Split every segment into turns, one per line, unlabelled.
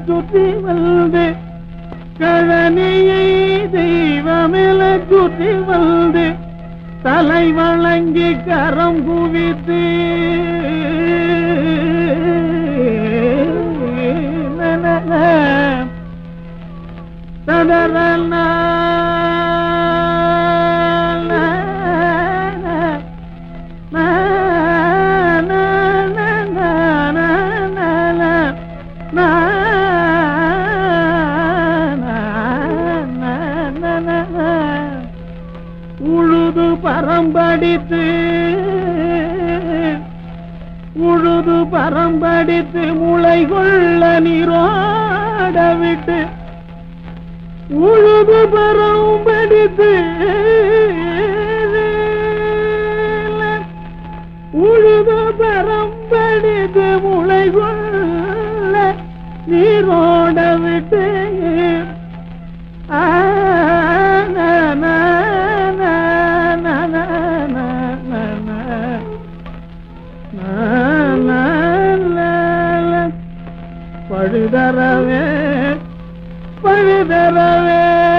சுற்றி வந்து கழனியை தெய்வமெல சுற்றி வந்து தலை வணங்கி கரம் குவித்து தடரன உழுது பரம்படித்து உழுது பரம்படித்து முளை கொள்ள நீரோட விட்டு உழுது பரம்படித்து உழுது பரம்படித்து முளை கொள்ள நீரோட விட்டு ஆ, நா, நா, நா, நா, நா, நா, நா, நா. நா, நா, நா, நா. பழுதரவே பழுதரவே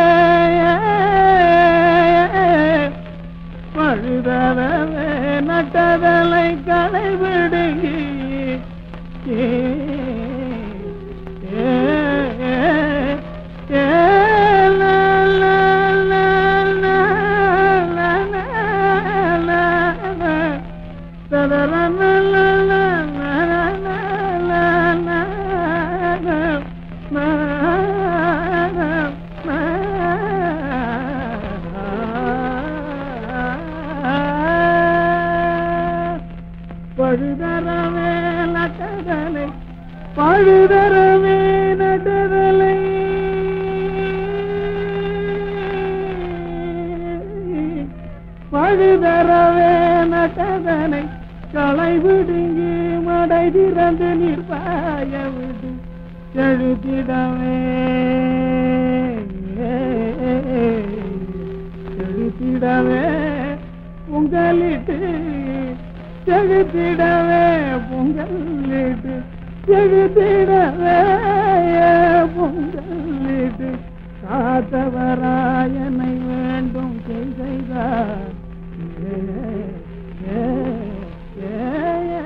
பழுதரவே நட்டதலை களைவிடுங்கி ஏ, ஏ, ஏ, ஏ, லா, லா, லா, லா, லா, லா, லா, லா. பழுதரவே நட்டதலை பழுதரவே நட்டதலை பழுதரவே நட்டதனை களை விடுங்கி மடை திறந்து நிற்பாய விடு எழுத்திடவே எழுத்திடவே பொங்கலிட்டு செலுத்திடவே பொங்கலிட்டு செலுத்திடவே பொங்கலிட்டு காத்தவராயனை வேண்டும் செய்தார் ஏ ஏ ஏ